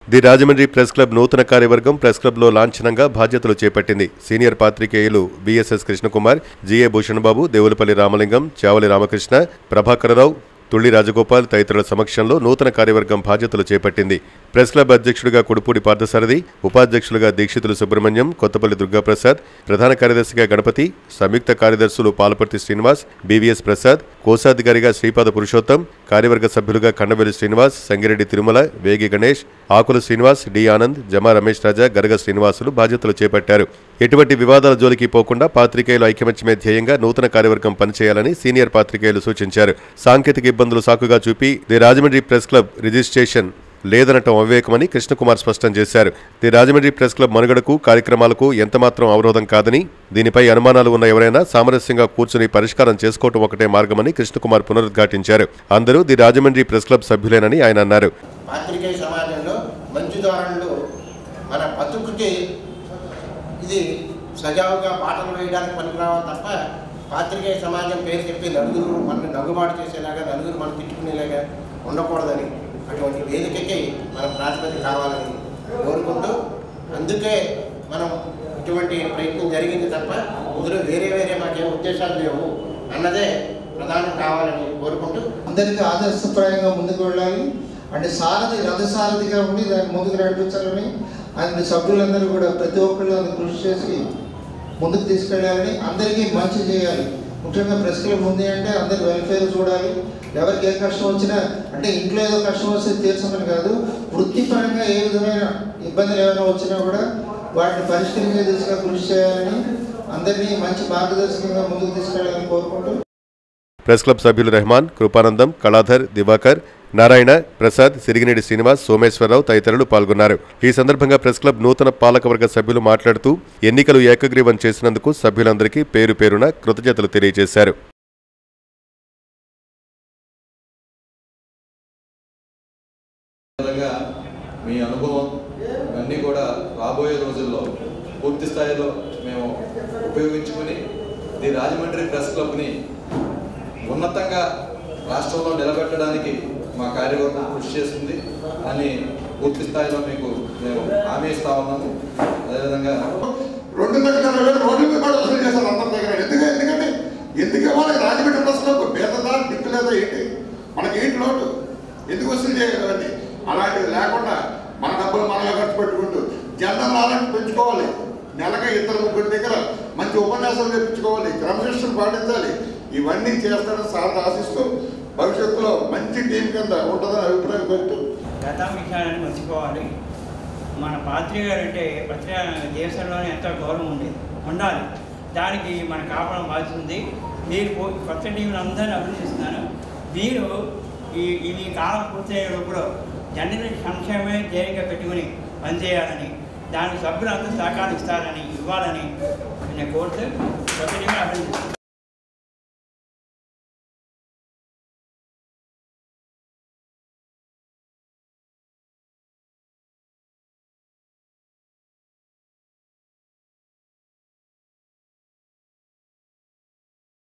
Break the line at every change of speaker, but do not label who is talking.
the Rajahmundry press club నూతన కార్యవర్గం press క్లబ్లో లాంఛనంగా బాధ్యతలు చేపట్టింది సీనియర్ పాత్రికేయులు బిఎస్ఎస్ కృష్ణకుమార్ జిఏ భూషణబాబు దేవులపల్లి రామలింగం చావలి రామకృష్ణ ప్రభాకరరావు తుళ్లి రాజగోపాల్ తదితరుల సమక్షంలో నూతన కార్యవర్గం బాధ్యతలు చేపట్టింది ప్రెస్ క్లబ్ అధ్యక్షుడిగా కుడుపూడి పార్థసారథి ఉపాధ్యక్షులుగా దీక్షితులు సుబ్రహ్మణ్యం కొత్తపల్లి దుర్గాప్రసాద్ ప్రధాన కార్యదర్శిగా గణపతి సంయుక్త కార్యదర్శులు పాలపర్తి శ్రీనివాస్ బీవీఎస్ ప్రసాద్ కోశాధికారిగా శ్రీపాద పురుషోత్తం కార్యవర్గ సభ్యులుగా కండవెల్లి శ్రీనివాస్ సంగిరెడ్డి తిరుమల వేగి గణేష్ ఆకుల శ్రీనివాస్ డి ఆనంద్ జమా రమేష్ రాజా గరగ శ్రీనివాసులు బాధ్యతలు చేపట్టారు ఎటువంటి వివాదాల జోలికి పోకుండా పాత్రికేయులు ఐక్యమత్యమే ధ్యేయంగా నూతన కార్యవర్గం పనిచేయాలని సీనియర్ పాత్రికేయులు సూచించారు సాంకేతిక ఇబ్బందులు సాకుగా చూపి the Rajahmundry press club registration లేదనటం అవివేకమని కృష్ణకుమార్ స్పష్టం చేశారు ది రాజమండ్రి ప్రెస్ క్లబ్ మనుగడకు కార్యక్రమాలకు ఎంతమాత్రం అవరోధం కాదని దీనిపై అనుమానాలు ఉన్న ఎవరైనా సామరస్యంగా కూర్చుని పరిష్కారం చేసుకోవటం ఒకటే మార్గమని కృష్ణకుమార్ పునరుద్ఘాటించారు అందరూ ది రాజమండ్రి ప్రెస్ క్లబ్ సభ్యులేనని ఆయన అన్నారు
పాత్రికేయ సమాజంలో మంచి ధోరణులు మన బతుకుకి ఇది సజావుగా పాటలు వేయడానికి పనికిరావాలి తప్ప పాత్రికేయ సమాజం పేరు చెప్పి నలుగురు మనల్ని నగ్గుబాటు చేసేలాగా నలుగురు మనం తిట్టుకునేలాగా ఉండకూడదని అటువంటి వేదికకి మన ప్రాతిపదిక కావాలని కోరుకుంటూ అందుకే మనం ఇటువంటి ప్రయత్నం జరిగింది తప్ప ఇందులో వేరే వేరే మాకేం ఉద్దేశాలు లేవు అన్నదే ప్రధానం కావాలని కోరుకుంటూ
అందరికీ ఆదర్శప్రాయంగా ముందుకు వెళ్ళాలి అంటే సారథి రథసారథిగా ఉండి దాన్ని ముందుకు నడిపించాలని ఆయన సభ్యులందరూ కూడా ప్రతి ఒక్కళ్ళు అందుకు కృషి చేసి ముందుకు తీసుకెళ్ళాలని అందరికీ మంచి చేయాలి ముఖ్యంగా ప్రెస్ క్లబ్ ఉంది అంటే అందరి వెల్ఫేర్ చూడాలి ఎవరికి ఏ కష్టం వచ్చినా అంటే ఇంట్లో ఏదో కష్టం వస్తే తీర్చమని కాదు వృత్తిపరంగా ఏ విధమైన ఇబ్బందులు ఏమైనా వచ్చినా కూడా వాటిని పరిష్కరించే దిశగా కృషి చేయాలని అందరినీ మంచి మార్గదర్శకంగా ముందుకు తీసుకెళ్ళాలని కోరుకుంటూ
ప్రెస్ క్లబ్ సభ్యులు రెహమాన్ కృపానందం కళాధర్ దివాకర్ నారాయణ ప్రసాద్ సిరిగినేడి శ్రీనివాస్ సోమేశ్వరరావు తదితరులు పాల్గొన్నారు ఈ సందర్భంగా ప్రెస్ క్లబ్ నూతన పాలకవర్గ సభ్యులు మాట్లాడుతూ ఎన్నికలు ఏకగ్రీవం చేసినందుకు సభ్యులందరికీ పేరు పేరున కృతజ్ఞతలు తెలియజేశారు
విధంగా మీ అనుభవం ఇవన్నీ కూడా రాబోయే రోజుల్లో పూర్తి స్థాయిలో మేము ఉపయోగించుకుని ది రాజమండ్రి ప్రెస్ క్లబ్ని ఉన్నతంగా రాష్ట్రంలో నిలబెట్టడానికి మా కార్యవర్గం కృషి చేస్తుంది అని పూర్తి స్థాయిలో మీకు మేము హామీ ఇస్తా ఉన్నాము అదేవిధంగా
రెండు లక్షల అరవై వేలు రోడ్డు మీద కూడా వసూలు చేశారు అందరి దగ్గర ఎందుకు ఎందుకంటే ఎందుకు వాళ్ళకి రాజమండ్రి బస్సులో పేదదా దిక్కు లేదా ఏంటి మనకి ఏంటి లోటు ఎందుకు వసూలు చేయాలి అలాంటివి లేకుండా మన డబ్బులు మనమే ఖర్చు పెట్టుకుంటూ జనరల్ నాలెడ్జ్ పెంచుకోవాలి నెలగా ఇద్దరు ముగ్గురి దగ్గర మంచి ఉపన్యాసాలు తెప్పించుకోవాలి క్రమశిక్షణ పాటించాలి ఇవన్నీ చేస్తాడని సార్ ఆశిస్తూ భవిష్యత్తులో మంచి టీం కింద ఉంటుందని అభిప్రాయం పెడుతూ
గత విషయాలను మర్చిపోవాలి మన పాత్రికేయులు అంటే ప్రతి దేశంలోనే ఎంతో గౌరవం ఉండేది ఉండాలి దానికి మన కాపాడం బాధ్యత మీరు పో- కొత్త టీంలు అందరినీ అభినందిస్తున్నాను మీరు ఈ ఈ కాలం పూర్తయ్యేటప్పుడు జనరల్ సంక్షేమమే ధ్యేయంగా పెట్టుకుని పనిచేయాలని దానికి సభ్యులందరూ సహకారం ఇస్తారని ఇవ్వాలని నేను కోరుతూ కొత్త టీంలు అభినందిస్తున్నాను